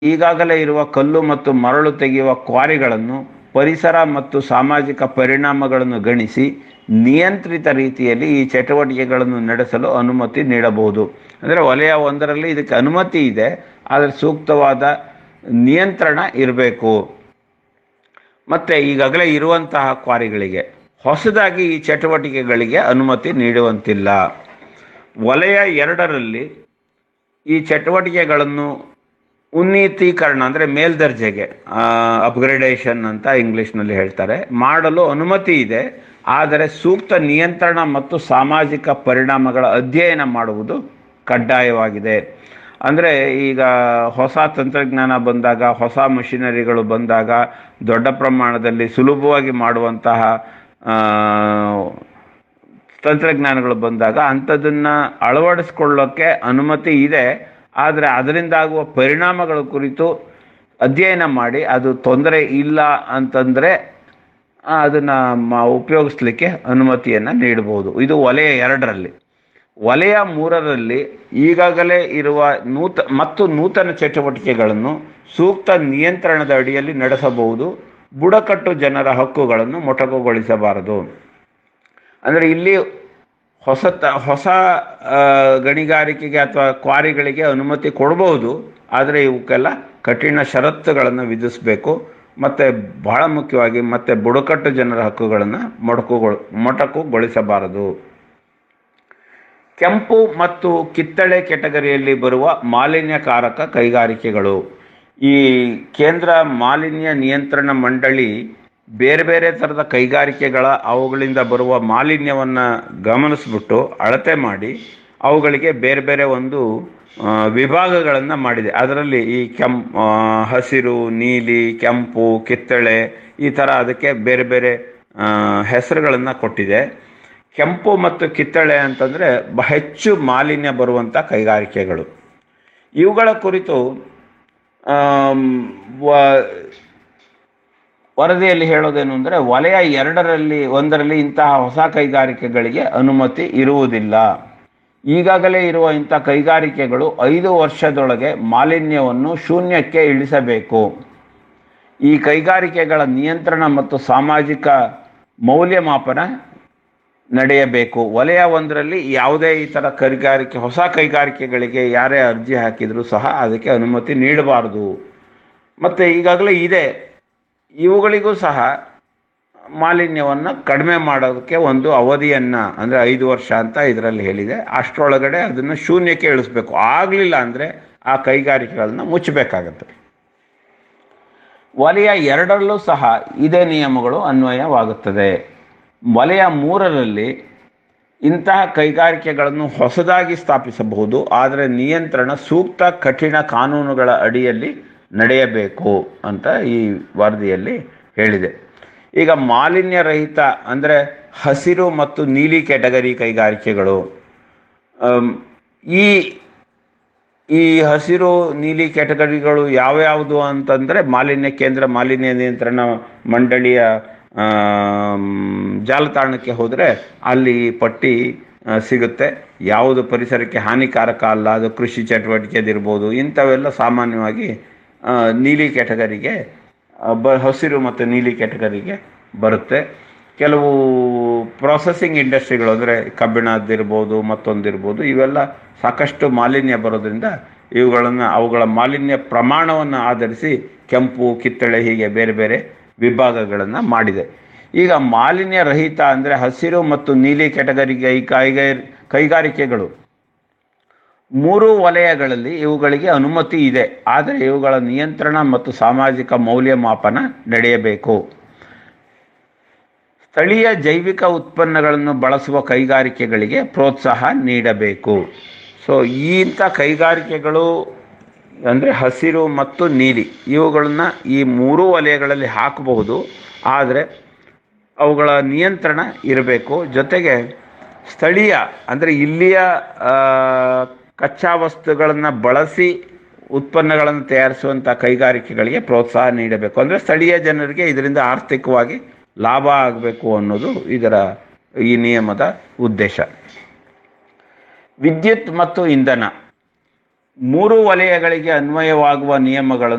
ಈಗಾಗಲೇ ಇರುವ ಕಲ್ಲು ಮತ್ತು ಮರಳು ತೆಗೆಯುವ ಕ್ವಾರಿಗಳನ್ನು ಪರಿಸರ ಮತ್ತು ಸಾಮಾಜಿಕ ಪರಿಣಾಮಗಳನ್ನು ಗಣಿಸಿ ನಿಯಂತ್ರಿತ ರೀತಿಯಲ್ಲಿ ಈ ಚಟುವಟಿಕೆಗಳನ್ನು ನಡೆಸಲು ಅನುಮತಿ ನೀಡಬಹುದು ಅಂದರೆ ವಲಯ ಒಂದರಲ್ಲಿ ಇದಕ್ಕೆ ಅನುಮತಿ ಇದೆ ಆದರೆ ಸೂಕ್ತವಾದ ನಿಯಂತ್ರಣ ಇರಬೇಕು ಮತ್ತು ಈಗಾಗಲೇ ಇರುವಂತಹ ಕ್ವಾರಿಗಳಿಗೆ ಹೊಸದಾಗಿ ಈ ಚಟುವಟಿಕೆಗಳಿಗೆ ಅನುಮತಿ ನೀಡುವಂತಿಲ್ಲ ವಲಯ ಎರಡರಲ್ಲಿ ಈ ಚಟುವಟಿಕೆಗಳನ್ನು ಉನ್ನತೀಕರಣ ಅಂದರೆ ಮೇಲ್ದರ್ಜೆಗೆ ಅಪ್ಗ್ರೇಡೇಷನ್ ಅಂತ ಇಂಗ್ಲೀಷ್ನಲ್ಲಿ ಹೇಳ್ತಾರೆ ಮಾಡಲು ಅನುಮತಿ ಇದೆ ಆದರೆ ಸೂಕ್ತ ನಿಯಂತ್ರಣ ಮತ್ತು ಸಾಮಾಜಿಕ ಪರಿಣಾಮಗಳ ಅಧ್ಯಯನ ಮಾಡುವುದು ಕಡ್ಡಾಯವಾಗಿದೆ ಅಂದರೆ ಈಗ ಹೊಸ ತಂತ್ರಜ್ಞಾನ ಬಂದಾಗ ಹೊಸ ಮಷಿನರಿಗಳು ಬಂದಾಗ ದೊಡ್ಡ ಪ್ರಮಾಣದಲ್ಲಿ ಸುಲಭವಾಗಿ ಮಾಡುವಂತಹ ಆ, ತಂತ್ರಜ್ಞಾನಗಳು ಬಂದಾಗ ಅಂಥದ್ದನ್ನು ಅಳವಡಿಸ್ಕೊಳ್ಳೋಕ್ಕೆ ಅನುಮತಿ ಇದೆ ಆದರೆ ಅದರಿಂದ ಆಗುವ ಪರಿಣಾಮಗಳ ಕುರಿತು ಅಧ್ಯಯನ ಮಾಡಿ ಅದು ತೊಂದರೆ ಇಲ್ಲ ಅಂತಂದರೆ ಅದನ್ನು ಉಪಯೋಗಿಸ್ಲಿಕ್ಕೆ ಅನುಮತಿಯನ್ನು ನೀಡಬಹುದು ಇದು ವಲಯ ಎರಡರಲ್ಲಿ ವಲಯ ಮೂರರಲ್ಲಿ ಈಗಾಗಲೇ ಇರುವ ನೂತ ಮತ್ತು ನೂತನ ಚಟುವಟಿಕೆಗಳನ್ನು ಸೂಕ್ತ ನಿಯಂತ್ರಣದ ಅಡಿಯಲ್ಲಿ ನಡೆಸಬಹುದು ಬುಡಕಟ್ಟು ಜನರ ಹಕ್ಕುಗಳನ್ನು ಮೊಟಕುಗೊಳಿಸಬಾರದು ಅಂದರೆ ಇಲ್ಲಿ ಹೊಸ ತ ಹೊಸ ಆ, ಗಣಿಗಾರಿಕೆಗೆ ಅಥವಾ ಕ್ವಾರಿಗಳಿಗೆ ಅನುಮತಿ ಕೊಡ್ಬೋದು ಆದರೆ ಇವಕ್ಕೆಲ್ಲ ಕಠಿಣ ಷರತ್ತುಗಳನ್ನು ವಿಧಿಸಬೇಕು ಮತ್ತು ಬಹಳ ಮುಖ್ಯವಾಗಿ ಮತ್ತು ಬುಡಕಟ್ಟು ಜನರ ಹಕ್ಕುಗಳನ್ನು ಮೊಟಕುಗೊಳ ಮೊಟಕುಗೊಳಿಸಬಾರದು ಕೆಂಪು ಮತ್ತು ಕಿತ್ತಳೆ ಕೆಟಗರಿಯಲ್ಲಿ ಬರುವ ಮಾಲಿನ್ಯಕಾರಕ ಕೈಗಾರಿಕೆಗಳು ಈ ಕೇಂದ್ರ ಮಾಲಿನ್ಯ ನಿಯಂತ್ರಣ ಮಂಡಳಿ ಬೇರೆ ಬೇರೆ ಥರದ ಕೈಗಾರಿಕೆಗಳ ಅವುಗಳಿಂದ ಬರುವ ಮಾಲಿನ್ಯವನ್ನು ಗಮನಿಸ್ಬಿಟ್ಟು ಅಳತೆ ಮಾಡಿ ಅವುಗಳಿಗೆ ಬೇರೆ ಬೇರೆ ಒಂದು ವಿಭಾಗಗಳನ್ನು ಮಾಡಿದೆ ಅದರಲ್ಲಿ ಈ ಕೆಂ ಆ, ಹಸಿರು ನೀಲಿ ಕೆಂಪು ಕಿತ್ತಳೆ ಈ ಥರ ಅದಕ್ಕೆ ಬೇರೆ ಬೇರೆ ಹೆಸರುಗಳನ್ನು ಕೊಟ್ಟಿದೆ ಕೆಂಪು ಮತ್ತು ಕಿತ್ತಳೆ ಅಂತಂದರೆ ಬ ಹೆಚ್ಚು ಮಾಲಿನ್ಯ ಬರುವಂಥ ಕೈಗಾರಿಕೆಗಳು ಇವುಗಳ ಕುರಿತು ಆಮ್, ವ- ವರದಿಯಲ್ಲಿ ಹೇಳೋದೇನು ಅಂದರೆ ವಲಯ ಎರಡರಲ್ಲಿ ಒಂದರಲ್ಲಿ ಇಂತಹ ಹೊಸ ಕೈಗಾರಿಕೆಗಳಿಗೆ ಅನುಮತಿ ಇರುವುದಿಲ್ಲ ಈಗಾಗಲೇ ಇರುವ ಇಂಥ ಕೈಗಾರಿಕೆಗಳು ಐದು ವರ್ಷದೊಳಗೆ ಮಾಲಿನ್ಯವನ್ನು ಶೂನ್ಯಕ್ಕೆ ಇಳಿಸಬೇಕು ಈ ಕೈಗಾರಿಕೆಗಳ ನಿಯಂತ್ರಣ ಮತ್ತು ಸಾಮಾಜಿಕ ಮೌಲ್ಯಮಾಪನ ನಡೆಯಬೇಕು ವಲಯ ಒಂದರಲ್ಲಿ ಯಾವುದೇ ಈ ಥರ ಕೈಗಾರಿಕೆ ಹೊಸ ಕೈಗಾರಿಕೆಗಳಿಗೆ ಯಾರೇ ಅರ್ಜಿ ಹಾಕಿದರೂ ಸಹ ಅದಕ್ಕೆ ಅನುಮತಿ ನೀಡಬಾರದು ಮತ್ತು ಈಗಾಗಲೇ ಇದೆ ಇವುಗಳಿಗೂ ಸಹ ಮಾಲಿನ್ಯವನ್ನು ಕಡಿಮೆ ಮಾಡೋದಕ್ಕೆ ಒಂದು ಅವಧಿಯನ್ನು ಅಂದರೆ ಐದು ವರ್ಷ ಅಂತ ಇದರಲ್ಲಿ ಹೇಳಿದೆ ಅಷ್ಟರೊಳಗಡೆ ಅದನ್ನು ಶೂನ್ಯಕ್ಕೆ ಇಳಿಸ್ಬೇಕು ಆಗಲಿಲ್ಲ ಅಂದರೆ ಆ ಕೈಗಾರಿಕೆಗಳನ್ನ ಮುಚ್ಚಬೇಕಾಗತ್ತೆ ವಲಯ ಎರಡರಲ್ಲೂ ಸಹ ಇದೇ ನಿಯಮಗಳು ಅನ್ವಯವಾಗುತ್ತದೆ ವಲಯ ಮೂರರಲ್ಲಿ ಇಂತಹ ಕೈಗಾರಿಕೆಗಳನ್ನು ಹೊಸದಾಗಿ ಸ್ಥಾಪಿಸಬಹುದು ಆದರೆ ನಿಯಂತ್ರಣ ಸೂಕ್ತ ಕಠಿಣ ಕಾನೂನುಗಳ ಅಡಿಯಲ್ಲಿ ನಡೆಯಬೇಕು ಅಂತ ಈ ವರದಿಯಲ್ಲಿ ಹೇಳಿದೆ ಈಗ ಮಾಲಿನ್ಯ ರಹಿತ ಅಂದರೆ ಹಸಿರು ಮತ್ತು ನೀಲಿ ಕೆಟಗರಿ ಕೈಗಾರಿಕೆಗಳು ಅಮ್, ಈ ಈ ಹಸಿರು ನೀಲಿ ಕೆಟಗರಿಗಳು ಯಾವ್ಯಾವುದು ಅಂತಂದರೆ ಮಾಲಿನ್ಯ ಕೇಂದ್ರ ಮಾಲಿನ್ಯ ನಿಯಂತ್ರಣ ಮಂಡಳಿಯ ಆಮ್, ಜಾಲತಾಣಕ್ಕೆ ಹೋದರೆ ಅಲ್ಲಿ ಪಟ್ಟಿ ಆ, ಸಿಗುತ್ತೆ ಯಾವುದು ಪರಿಸರಕ್ಕೆ ಹಾನಿಕಾರಕ ಅಲ್ಲ ಅದು ಕೃಷಿ ಚಟುವಟಿಕೆದಿರ್ಬೋದು ಇಂಥವೆಲ್ಲ ಸಾಮಾನ್ಯವಾಗಿ ಆ, ನೀಲಿ ಕೆಟಗರಿಗೆ ಆ, ಬ ಹಸಿರು ಮತ್ತು ನೀಲಿ ಕೆಟಗರಿಗೆ ಬರುತ್ತೆ ಕೆಲವು ಪ್ರೊಸೆಸಿಂಗ್ ಇಂಡಸ್ಟ್ರಿಗಳು ಅಂದರೆ ಕಬ್ಬಿಣದ್ದಿರ್ಬೋದು ಮತ್ತೊಂದಿರ್ಬೋದು ಇವೆಲ್ಲ ಸಾಕಷ್ಟು ಮಾಲಿನ್ಯ ಬರೋದ್ರಿಂದ ಇವುಗಳನ್ನು ಅವುಗಳ ಮಾಲಿನ್ಯ ಪ್ರಮಾಣವನ್ನು ಆಧರಿಸಿ ಕೆಂಪು ಕಿತ್ತಳೆ ಹೀಗೆ ಬೇರೆ ಬೇರೆ ವಿಭಾಗಗಳನ್ನು ಮಾಡಿದೆ ಈಗ ಮಾಲಿನ್ಯ ರಹಿತ ಅಂದರೆ ಹಸಿರು ಮತ್ತು ನೀಲಿ ಕೆಟಗರಿಗೆ ಕೈಗಾರಿ ಕೈಗಾರಿಕೆಗಳು ಮೂರು ವಲಯಗಳಲ್ಲಿ ಇವುಗಳಿಗೆ ಅನುಮತಿ ಇದೆ ಆದರೆ ಇವುಗಳ ನಿಯಂತ್ರಣ ಮತ್ತು ಸಾಮಾಜಿಕ ಮೌಲ್ಯಮಾಪನ ನಡೆಯಬೇಕು ಸ್ಥಳೀಯ ಜೈವಿಕ ಉತ್ಪನ್ನಗಳನ್ನು ಬಳಸುವ ಕೈಗಾರಿಕೆಗಳಿಗೆ ಪ್ರೋತ್ಸಾಹ ನೀಡಬೇಕು ಸೊ ಈ ಇಂಥ ಕೈಗಾರಿಕೆಗಳು ಅಂದರೆ ಹಸಿರು ಮತ್ತು ನೀಲಿ ಇವುಗಳನ್ನ ಈ ಮೂರೂ ವಲಯಗಳಲ್ಲಿ ಹಾಕಬಹುದು ಆದರೆ ಅವುಗಳ ನಿಯಂತ್ರಣ ಇರಬೇಕು ಜೊತೆಗೆ ಸ್ಥಳೀಯ ಅಂದರೆ ಇಲ್ಲಿಯ ಆ, ಕಚ್ಚಾ ವಸ್ತುಗಳನ್ನು ಬಳಸಿ ಉತ್ಪನ್ನಗಳನ್ನು ತಯಾರಿಸುವಂಥ ಕೈಗಾರಿಕೆಗಳಿಗೆ ಪ್ರೋತ್ಸಾಹ ನೀಡಬೇಕು ಅಂದರೆ ಸ್ಥಳೀಯ ಜನರಿಗೆ ಇದರಿಂದ ಆರ್ಥಿಕವಾಗಿ ಲಾಭ ಆಗಬೇಕು ಅನ್ನೋದು ಇದರ ಈ ನಿಯಮದ ಉದ್ದೇಶ ವಿದ್ಯುತ್ ಮತ್ತು ಇಂಧನ ಮೂರು ವಲಯಗಳಿಗೆ ಅನ್ವಯವಾಗುವ ನಿಯಮಗಳನ್ನು